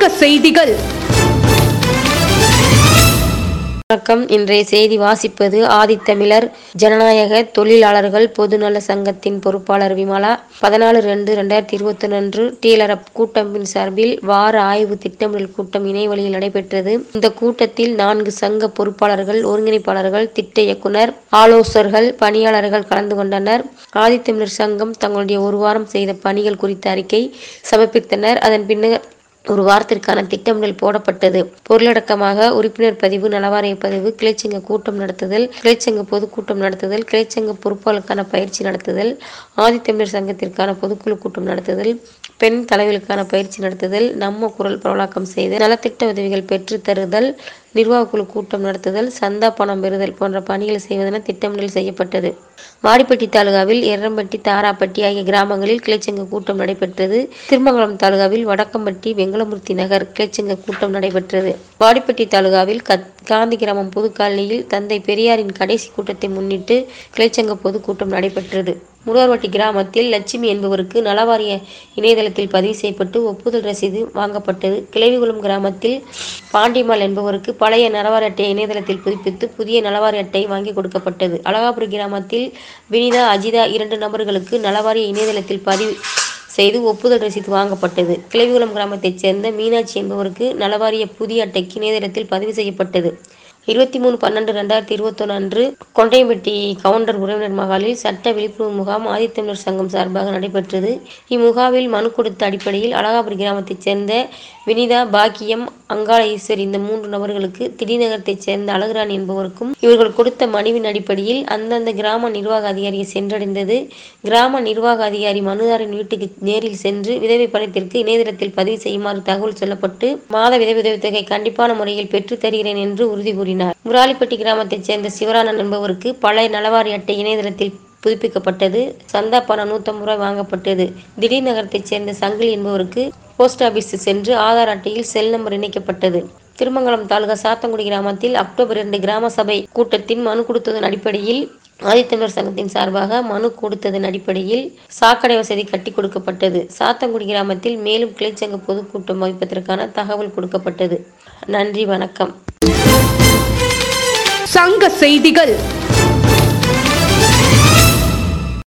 சங்க செய்திகள் வணக்கம் இன்றைய செய்தி வாசிப்பது ஆதித்தமிழர் ஜனநாயக தொழிலாளர்கள் பொதுநல சங்கத்தின் பொறுப்பாளர் விமலா பதினாலு ரெண்டு ரெண்டாயிரத்தி இருபத்தி அன்று டீலரப் கூட்டமைப்பின் சார்பில் வார ஆய்வு திட்டமிடல் கூட்டம் இணையவழியில் நடைபெற்றது இந்த கூட்டத்தில் நான்கு சங்க பொறுப்பாளர்கள் ஒருங்கிணைப்பாளர்கள் திட்ட இயக்குனர் ஆலோசகர்கள் பணியாளர்கள் கலந்து கொண்டனர் ஆதித்தமிழர் சங்கம் தங்களுடைய ஒரு வாரம் செய்த பணிகள் குறித்த அறிக்கை சமர்ப்பித்தனர் அதன் பின்னர் ஒரு வாரத்திற்கான திட்டமிடல் போடப்பட்டது பொருளடக்கமாக உறுப்பினர் பதிவு நலவாரிய பதிவு கிளைச்சங்க கூட்டம் நடத்துதல் கிளைச்சங்க பொதுக்கூட்டம் நடத்துதல் கிளைச்சங்க பொறுப்பாளருக்கான பயிற்சி நடத்துதல் ஆதித்தமிழர் சங்கத்திற்கான பொதுக்குழு கூட்டம் நடத்துதல் பெண் தலைவர்களுக்கான பயிற்சி நடத்துதல் நம்ம குரல் பரவலாக்கம் செய்தல் நலத்திட்ட உதவிகள் பெற்று தருதல் நிர்வாகக்குழு கூட்டம் நடத்துதல் சந்தா பணம் பெறுதல் போன்ற பணிகள் செய்வதென திட்டமிடல் செய்யப்பட்டது வாடிப்பட்டி தாலுகாவில் எர்ரம்பட்டி தாராப்பட்டி ஆகிய கிராமங்களில் கிளைச்சங்க கூட்டம் நடைபெற்றது திருமங்கலம் தாலுகாவில் வடக்கம்பட்டி வெங்கலமூர்த்தி நகர் கிளைச்சங்க கூட்டம் நடைபெற்றது வாடிப்பட்டி தாலுகாவில் கத் காந்தி கிராமம் புதுக்காலனியில் தந்தை பெரியாரின் கடைசி கூட்டத்தை முன்னிட்டு கிளைச்சங்க பொதுக்கூட்டம் நடைபெற்றது முருகர்வட்டி கிராமத்தில் லட்சுமி என்பவருக்கு நலவாரிய இணையதளத்தில் பதிவு செய்யப்பட்டு ஒப்புதல் ரசீது வாங்கப்பட்டது கிளைவிகுளம் கிராமத்தில் பாண்டிமால் என்பவருக்கு பழைய நலவாரி அட்டை இணையதளத்தில் புதுப்பித்து புதிய நலவாரி அட்டை வாங்கி கொடுக்கப்பட்டது அழகாபுரி கிராமத்தில் வினிதா அஜிதா இரண்டு நபர்களுக்கு நலவாரிய இணையதளத்தில் பதிவு செய்து ஒப்புதல் ரசீது வாங்கப்பட்டது கிளைவிகுளம் கிராமத்தைச் சேர்ந்த மீனாட்சி என்பவருக்கு நலவாரிய புதிய அட்டைக்கு இணையதளத்தில் பதிவு செய்யப்பட்டது இருபத்தி மூணு பன்னெண்டு ரெண்டாயிரத்தி இருபத்தொன்று அன்று கொண்டையம்பட்டி கவுண்டர் உறவினர் மகாலில் சட்ட விழிப்புணர்வு முகாம் ஆதித்தமிழர் சங்கம் சார்பாக நடைபெற்றது இம்முகாமில் மனு கொடுத்த அடிப்படையில் அழகாபுரி கிராமத்தைச் சேர்ந்த வினிதா பாக்கியம் அங்காள ஈஸ்வர் இந்த மூன்று நபர்களுக்கு திடீநகரத்தைச் சேர்ந்த அழகுராணி என்பவருக்கும் இவர்கள் கொடுத்த மனுவின் அடிப்படையில் அந்தந்த கிராம நிர்வாக அதிகாரியை சென்றடைந்தது கிராம நிர்வாக அதிகாரி மனுதாரின் வீட்டுக்கு நேரில் சென்று விதவை பணத்திற்கு இணையதளத்தில் பதிவு செய்யுமாறு தகவல் சொல்லப்பட்டு மாத விதவை உதவித்தொகை கண்டிப்பான முறையில் பெற்றுத் தருகிறேன் என்று உறுதி கூறினார் முராலிப்பட்டி கிராமத்தைச் சேர்ந்த சிவராணன் என்பவருக்கு பழைய நலவாரி அட்டை இணையதளத்தில் புதுப்பிக்கப்பட்டது சந்தா பணம் நூற்றம்பது ரூபாய் வாங்கப்பட்டது திடீர் நகரத்தைச் சேர்ந்த சங்கிலி என்பவருக்கு போஸ்ட் ஆபீஸ் சென்று ஆதார் அட்டையில் செல் நம்பர் இணைக்கப்பட்டது திருமங்கலம் தாலுகா சாத்தங்குடி கிராமத்தில் அக்டோபர் இரண்டு கிராம சபை கூட்டத்தின் மனு கொடுத்ததன் அடிப்படையில் ஆதித்தமிழர் சங்கத்தின் சார்பாக மனு கொடுத்ததன் அடிப்படையில் சாக்கடை வசதி கட்டி கொடுக்கப்பட்டது சாத்தங்குடி கிராமத்தில் மேலும் கிளைச்சங்க பொதுக்கூட்டம் வைப்பதற்கான தகவல் கொடுக்கப்பட்டது நன்றி வணக்கம் சங்க செய்திகள்